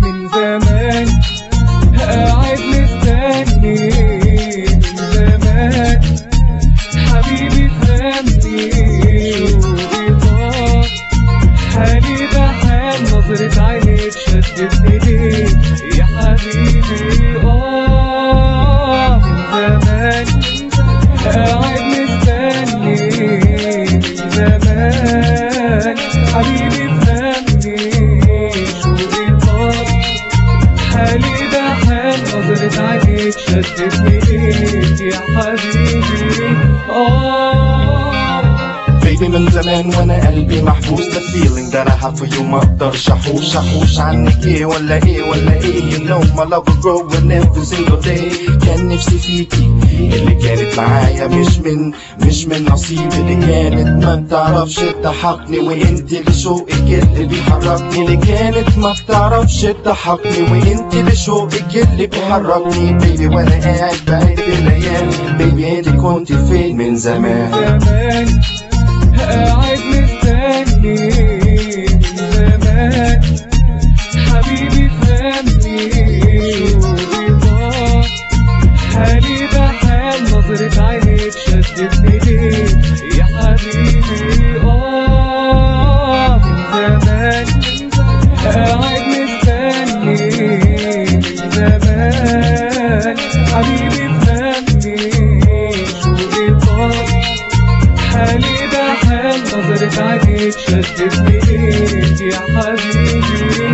من زمان قاعد مستني من زمان حبيبي فهمني ورضاك حالي بحال نظرة عينيك شدتني ليك يا حبيبي اه من زمان قاعد مستني من زمان حبيبي فهمني شو رضاك حالي ده حال نظرة عينيك شدتني ليك يا حبيبي آه Baby من زمان وانا قلبي محبوس The feeling that I have for you ما اقدرش احوش احوش عنك ايه ولا ايه ولا ايه You know my love will grow in every single day كان نفسي فيكي اللي كانت معايا مش من مش من نصيبي اللي كانت ما بتعرفش تضحكني وانت اللي شوقك اللي بيحركني اللي كانت ما بتعرفش تضحكني وانت اللي شوقك اللي بيحركني بيبي وانا قاعد بعيد الايام بيبي انت كنت فين من زمان زمان قاعد مستني من زمان حبيبي فهمني ورضاك حالي بحال نظرة عينيك شدتني ليك يا حبيبي اه من زمان قاعد مستني من زمان حبيبي فهمني شو رضاك حالي ده حال نظرة عينيك شدتني ليك يا حبيبي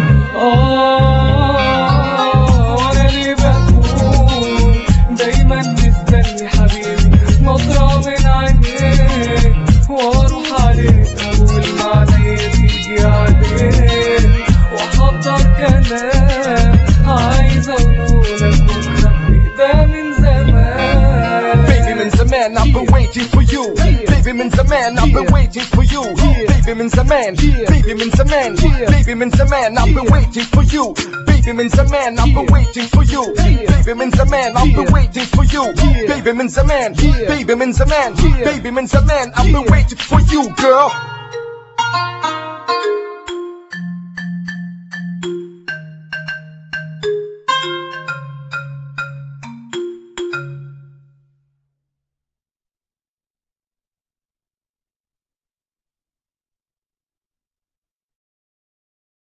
آه وأنا اللي بكون دايما مستني حبيبي نظرة من عينيك وأروح عليك أول ما عينيا تيجي عليك وأحضر كلام عايز أقولك ومخبي ده من زمان Baby من زمان I've been waiting for you Baby من زمان I've been waiting for you Baby من زمان Baby من زمان Baby من زمان I've been waiting for you Baby من زمان I've been waiting for you Baby من زمان I've been waiting for you Baby من زمان Baby من زمان Baby من زمان I've been waiting for you girl